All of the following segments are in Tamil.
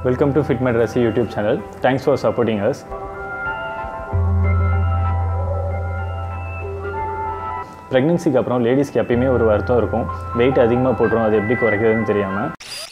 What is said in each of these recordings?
Welcome to Fit Madrasi YouTube channel. Thanks for supporting us. ப்ரெக்னென்சிக்கு அப்புறம் லேடிஸ்க்கு எப்பயுமே ஒரு வருத்தம் இருக்கும் வெயிட் அதிகமாக போட்டுரும் அது எப்படி குறைக்கிறதுன்னு தெரியாமல்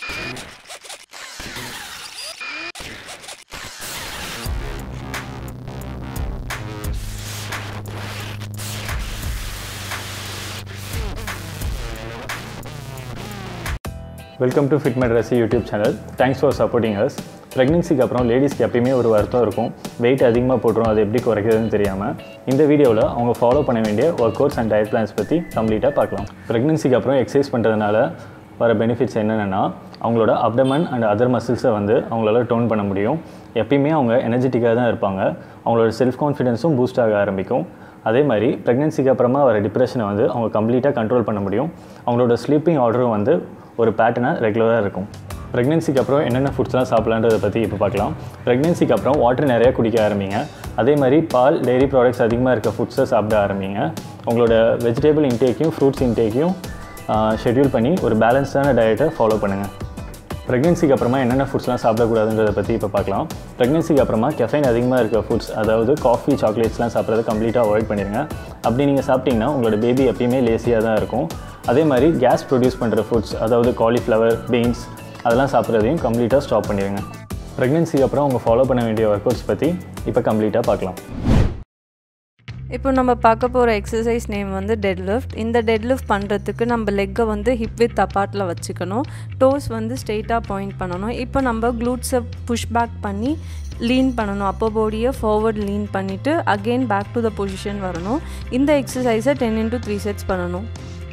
welcome to fit Madrasi YouTube channel thanks for supporting us ப்ரெக்னென்சிக்கு அப்புறம் லேடிஸ்க்கு எப்பயுமே ஒரு வருத்தம் இருக்கும் வெயிட் அதிகமாக போட்டுரும் அது எப்படி குறைக்கிறதுன்னு தெரியாமல் இந்த வீடியோவில் அவங்க ஃபாலோ பண்ண வேண்டிய workouts and diet plans பற்றி கம்ப்ளீட்டாக பார்க்கலாம் ப்ரெக்னென்சிக்கு அப்புறம் எக்ஸசைஸ் பண்ணுறதுனால வர பெனிஃபிட்ஸ் என்னென்னா அவங்களோட அப்டமன் அண்ட் அதர் மசில்ஸை வந்து அவங்களால டோன் பண்ண முடியும் எப்பயுமே அவங்க எனர்ஜெட்டிக்காக தான் இருப்பாங்க அவங்களோட செல்ஃப் கான்ஃபிடென்ஸும் பூஸ்ட் ஆக ஆரம்பிக்கும் அதே மாதிரி ப்ரெக்னென்சிக்கு அப்புறமா வர டிப்ரெஷனை வந்து அவங்க கம்ப்ளீட்டாக கண்ட்ரோல் பண்ண முடியும் அவங்களோட ஸ்லீப்பிங் ஆர்டரும் வந்து ஒரு பேட்டர்னாக ரெகுலராக இருக்கும் ப்ரெக்னென்சிக்கு அப்புறம் என்னென்ன ஃபுட்ஸ்லாம் சாப்பிட்லான்றதை பற்றி இப்போ பார்க்கலாம் ப்ரெக்னென்சிக்கு அப்புறம் வாட்டர் நிறையா குடிக்க ஆரம்பிங்க அதே மாதிரி பால் டெய்ரி ப்ராடக்ட்ஸ் அதிகமாக இருக்க ஃபுட்ஸை சாப்பிட ஆரம்பிங்க உங்களோட வெஜிடபிள் இன்டேக்கையும் ஃப்ரூட்ஸ் இன்டேக்கையும் ஷெட்யூல் பண்ணி ஒரு பேலன்ஸ்டான டயட்டை ஃபாலோ பண்ணுங்கள் ப்ரெக்னென்சிக்கு அப்புறமா என்னென்ன ஃபுட்ஸ்லாம் சாப்பிடக்கூடாதுன்றதை பற்றி இப்போ பார்க்கலாம் ப்ரெக்னென்சிக்கு அப்புறமா கெஃபைன் அதிகமாக இருக்க ஃபுட்ஸ் அதாவது காஃபி சாக்லேட்ஸ்லாம் சாப்பிட்றத கம்ப்ளீட்டாக அவாய்ட் பண்ணிடுங்க அப்படி நீங்கள் சாப்பிட்டீங்கன்னா உங்களோட பேபி எப்பயுமே லேசியாக தான் இருக்கும் அதே மாதிரி கேஸ் ப்ரொடியூஸ் பண்ணுற ஃபுட்ஸ் அதாவது காலிஃப்ளவர் பீன்ஸ் அதெல்லாம் சாப்பிட்றதையும் கம்ப்ளீட்டாக ஸ்டாப் பண்ணிடுங்க ப்ரெக்னென்சிக்கு அப்புறம் அவங்க ஃபாலோ பண்ண வேண்டிய ஒர்க் அவுட்ஸ் பற்றி இப்போ கம்ப்ளீட்டாக பார்க்கலாம் இப்போ நம்ம பார்க்க போகிற எக்ஸசைஸ் நேம் வந்து டெட் லிஃப்ட் இந்த டெட் லிஃப்ட் பண்ணுறதுக்கு நம்ம லெக்கை வந்து ஹிப் வித் அப்பார்ட்டில் வச்சுக்கணும் டோஸ் வந்து ஸ்ட்ரெயிட்டாக பாயிண்ட் பண்ணணும் இப்போ நம்ம க்ளூட்ஸை புஷ் பேக் பண்ணி லீன் பண்ணணும் அப்போ பாடியை ஃபார்வர்ட் லீன் பண்ணிவிட்டு again back to the position வரணும் இந்த எக்ஸசைஸை டென் இன்ட்டு த்ரீ செட்ஸ் பண்ணணும்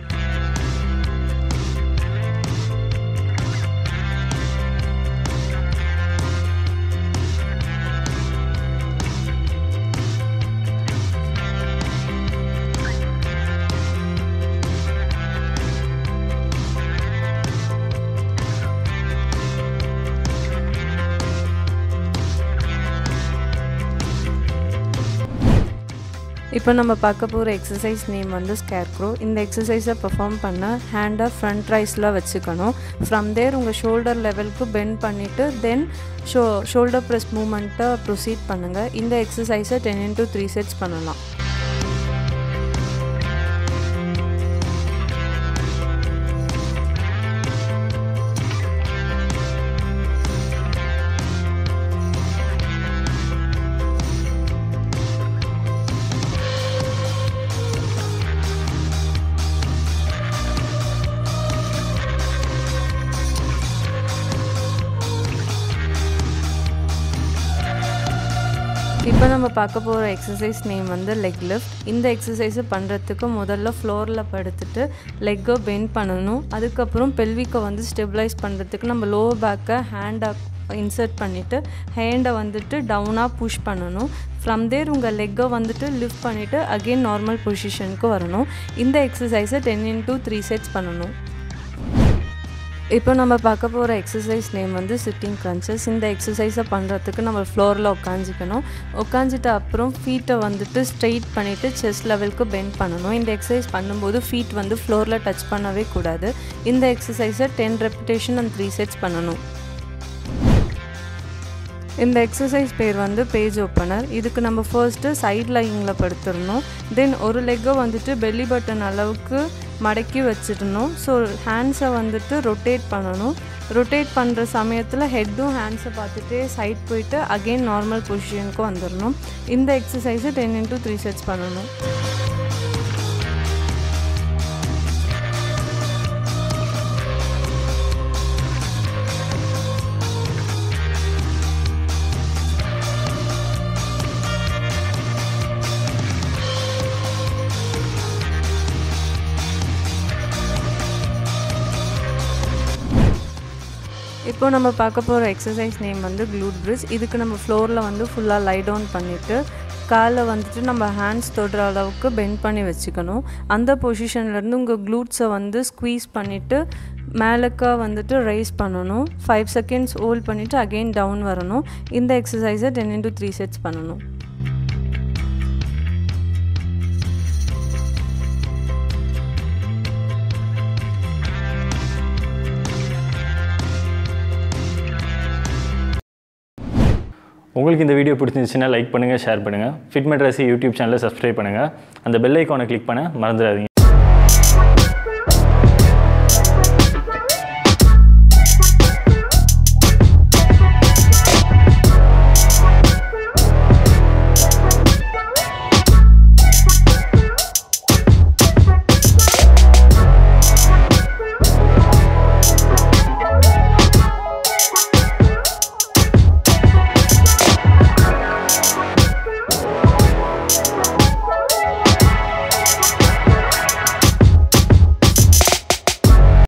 இப்போ நம்ம பார்க்க போகிற எக்ஸசைஸ் நேம் வந்து ஸ்கேர்க்ரோ இந்த எக்ஸசைஸை பெர்ஃபார்ம் பண்ண ஹேண்டை ஃப்ரண்ட் ரைஸில் வச்சுக்கணும் ஃப்ரம் தேர் உங்கள் ஷோல்டர் லெவலுக்கு பெண்ட் பண்ணிவிட்டு தென் ஷோ ஷோல்டர் ப்ரெஸ் மூமெண்ட்டை ப்ரொசீட் பண்ணுங்கள் இந்த எக்ஸசைஸை டென் இன்ட்டு த்ரீ செட்ஸ் பண்ணலாம் இப்போ நம்ம பார்க்க போகிற எக்ஸசைஸ் நேம் வந்து லெக் லிஃப்ட் இந்த எக்ஸசைஸை பண்ணுறதுக்கு முதல்ல ஃப்ளோரில் படுத்துட்டு லெக்கை பெண்ட் பண்ணணும் அதுக்கப்புறம் பெல்விக்கை வந்து ஸ்டெபிளைஸ் பண்ணுறதுக்கு நம்ம லோ பேக்கை ஹேண்டை இன்சர்ட் பண்ணிவிட்டு ஹேண்டை வந்துட்டு டவுனாக புஷ் பண்ணணும் ஃப்ரம் தேர் உங்கள் லெக்கை வந்துட்டு லிஃப்ட் பண்ணிவிட்டு அகெயின் நார்மல் பொசிஷனுக்கு வரணும் இந்த எக்ஸசைஸை டென் இன்டூ த்ரீ செட்ஸ் பண்ணணும் இப்போ நம்ம பார்க்க போகிற எக்ஸசைஸ் நேம் வந்து சிட்டிங் க்ரன்ச்சஸ் இந்த எக்ஸசைஸை பண்ணுறதுக்கு நம்ம ஃப்ளோரில் உட்காந்துக்கணும் உட்காந்துட்டு அப்புறம் ஃபீட்டை வந்துட்டு ஸ்ட்ரெயிட் பண்ணிவிட்டு செஸ்ட் லெவலுக்கு பெண்ட் பண்ணணும் இந்த எக்ஸசைஸ் பண்ணும்போது ஃபீட் வந்து ஃப்ளோரில் டச் பண்ணவே கூடாது இந்த எக்ஸசைஸை ten repetition and three sets பண்ணணும் இந்த எக்ஸசைஸ் பேர் வந்து பேஜ் ஓப்பனர் இதுக்கு நம்ம ஃபர்ஸ்ட்டு சைட் லைனில் படுத்துடணும் தென் ஒரு லெக்கை வந்துட்டு பெல்லி பட்டன் அளவுக்கு மடக்கி வச்சிடணும் ஸோ ஹேண்ட்ஸை வந்துட்டு ரொட்டேட் பண்ணணும் ரொட்டேட் பண்ணுற சமயத்தில் ஹெட்டும் ஹேண்ட்ஸை பார்த்துட்டே சைட் போயிட்டு அகெயின் நார்மல் பொசிஷனுக்கு வந்துடணும் இந்த எக்ஸசைஸை டென் இன்ட்டு த்ரீ செட்ஸ் பண்ணணும் இப்போ நம்ம பார்க்க போகிற எக்ஸசைஸ் நேம் வந்து க்ளூட் பிரிட்ஜ் இதுக்கு நம்ம ஃப்ளோரில் வந்து ஃபுல்லாக லை டவுன் பண்ணிவிட்டு காலை வந்துட்டு நம்ம ஹேண்ட்ஸ் தொடுற அளவுக்கு பெண்ட் பண்ணி வச்சுக்கணும் அந்த பொசிஷன்லேருந்து உங்கள் க்ளூட்ஸை வந்து ஸ்க்வீஸ் பண்ணிவிட்டு மேலக்கா வந்துட்டு ரைஸ் பண்ணணும் ஃபைவ் செகண்ட்ஸ் ஹோல்ட் பண்ணிவிட்டு அகெயின் டவுன் வரணும் இந்த எக்ஸசைஸை டென் இன்ட்டு த்ரீ செட்ஸ் பண்ணணும் உங்களுக்கு இந்த வீடியோ பிடிச்சிருந்துச்சுன்னா லைக் பண்ணுங்கள் ஷேர் பண்ணுங்கள் ஃபிட்மெட் ரசி யூடியூப் சேனலை சப்ஸ்கிரைப் பண்ணுங்கள் அந்த பெல் ஐக்கானை கிளிக் பண்ண மறந்துடாதீங்க